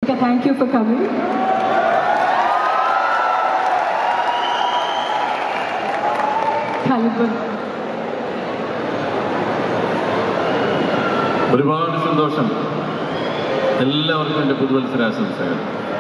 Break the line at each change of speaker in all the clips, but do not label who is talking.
Thank you for coming. Caliber.
ഒരുപാട് സന്തോഷം എല്ലാവർക്കും എൻ്റെ പുതുവത്സരാശംസകൾ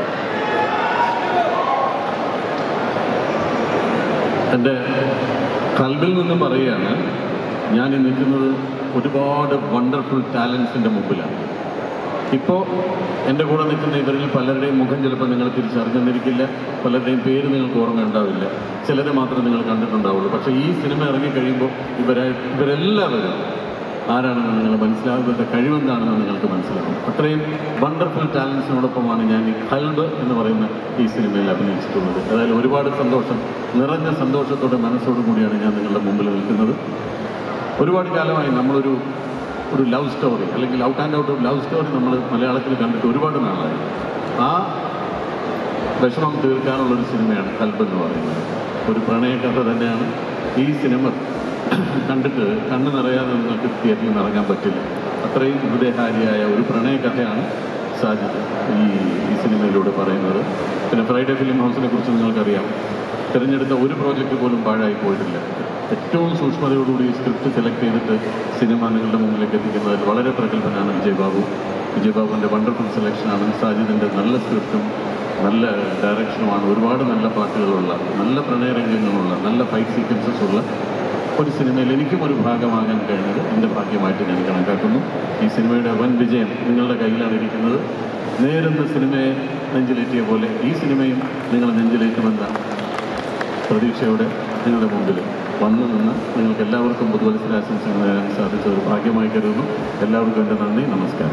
എൻ്റെ കൽബിൽ നിന്നും പറയുകയാണ് ഞാൻ ഈ നിൽക്കുന്നത് ഒരുപാട് വണ്ടർഫുൾ ടാലൻസിൻ്റെ മുമ്പിലാണ് ഇപ്പോൾ എൻ്റെ കൂടെ നിൽക്കുന്ന ഇവരിൽ പലരുടെയും മുഖം ചിലപ്പോൾ നിങ്ങൾ തിരിച്ചറിഞ്ഞെന്നിരിക്കില്ല പലരുടെയും പേര് നിങ്ങൾക്ക് ഓർമ്മ ഉണ്ടാവില്ല ചിലരെ മാത്രമേ നിങ്ങൾ കണ്ടിട്ടുണ്ടാവുള്ളൂ പക്ഷേ ഈ സിനിമ ഇറങ്ങിക്കഴിയുമ്പോൾ ഇവരെ ഇവരെല്ലാവരും ആരാണെന്ന് നിങ്ങൾ മനസ്സിലാകും ഇവരുടെ കഴിവെന്താണെന്ന് നിങ്ങൾക്ക് മനസ്സിലാകും അത്രയും വണ്ടർഫുൾ ടാലൻസിനോടൊപ്പമാണ് ഞാൻ ഈ കൽബ് എന്ന് പറയുന്ന ഈ സിനിമയിൽ അഭിനയിച്ചിട്ടുള്ളത് അതായത് ഒരുപാട് സന്തോഷം നിറഞ്ഞ സന്തോഷത്തോടെ മനസ്സോടു കൂടിയാണ് ഞാൻ നിങ്ങളുടെ മുമ്പിൽ നിൽക്കുന്നത് ഒരുപാട് കാലമായി നമ്മളൊരു ഒരു ലവ് സ്റ്റോറി അല്ലെങ്കിൽ ഔട്ട് ആൻഡ് ഔട്ട് ഒരു ലവ് സ്റ്റോറി നമ്മൾ മലയാളത്തിൽ കണ്ടിട്ട് ഒരുപാട് നാളായി ആ വിഷമം തീർക്കാനുള്ള ഒരു സിനിമയാണ് കൽബ് എന്ന് പറയുന്നത് ഒരു പ്രണയകഥ തന്നെയാണ് ഈ സിനിമ കണ്ടിട്ട് കണ്ണു നിറയാതെ നിങ്ങൾക്ക് തിയേറ്ററിൽ നിന്ന് ഇറങ്ങാൻ പറ്റില്ല അത്രയും ഹൃദയഹാരിയായ ഒരു പ്രണയകഥയാണ് സാജിദ് ഈ ഈ സിനിമയിലൂടെ പറയുന്നത് പിന്നെ ഫ്രൈഡേ ഫിലിം ഹൗസിനെ കുറിച്ച് നിങ്ങൾക്കറിയാം തിരഞ്ഞെടുത്ത ഒരു പ്രോജക്റ്റ് പോലും പാഴായി പോയിട്ടില്ല ഏറ്റവും സൂക്ഷ്മതയോടുകൂടി സ്ക്രിപ്റ്റ് സെലക്ട് ചെയ്തിട്ട് സിനിമ നിങ്ങളുടെ മുമ്പിലേക്ക് എത്തിക്കുന്നതിൽ വളരെ പ്രഗത്ഭനാണ് വിജയ് ബാബു വിജയ് ബാബുവിൻ്റെ വണ്ടർഫുൾ സെലക്ഷനാണ് സാജിദിൻ്റെ നല്ല സ്ക്രിപ്റ്റും നല്ല ഡയറക്ഷനുമാണ് ഒരുപാട് നല്ല പാട്ടുകളുള്ള നല്ല പ്രണയരംഗങ്ങളുള്ള നല്ല ഫൈറ്റ് സീക്വൻസസ് ഉള്ള ഒരു സിനിമയിൽ എനിക്കും ഒരു ഭാഗമാകാൻ കഴിഞ്ഞത് എൻ്റെ ഭാഗ്യമായിട്ട് ഞാൻ കണക്കാക്കുന്നു ഈ സിനിമയുടെ വൻ വിജയം നിങ്ങളുടെ കയ്യിലാണ് ഇരിക്കുന്നത് നേരുന്ന സിനിമയെ നെഞ്ചിലേറ്റിയ പോലെ ഈ സിനിമയും നിങ്ങൾ നെഞ്ചിലേറ്റുമെന്ന പ്രതീക്ഷയോടെ നിങ്ങളുടെ മുമ്പിൽ വന്നു നിന്ന് നിങ്ങൾക്ക് എല്ലാവർക്കും പുതുവത്സരാശംസകൾ നേടാൻ സാധിച്ച ഒരു ഭാഗ്യമായി കരുതുന്നു എല്ലാവർക്കും എൻ്റെ നന്ദി നമസ്കാരം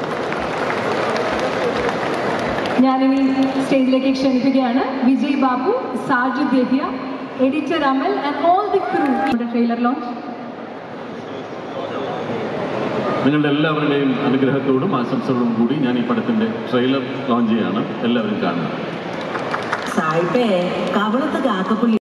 ഞാനിനി സ്റ്റേജിലേക്ക് ക്ഷണിക്കുകയാണ് വിജയ് ബാബു സാജു ദേഹിയ editor Amal and all the crew trailer launch
നിങ്ങളുടെ എല്ലാവരുടെയും അനുഗ്രഹത്തോടും ആശംസകളോടും കൂടി ഞാൻ ഈ പടത്തിൻ്റെ ട്രെയിലർ ലോഞ്ച് ചെയ്യാണ് എല്ലാവരും കാണുക
സായിപ്പേ കവളത്ത് കാക്കപ്പുള്ളി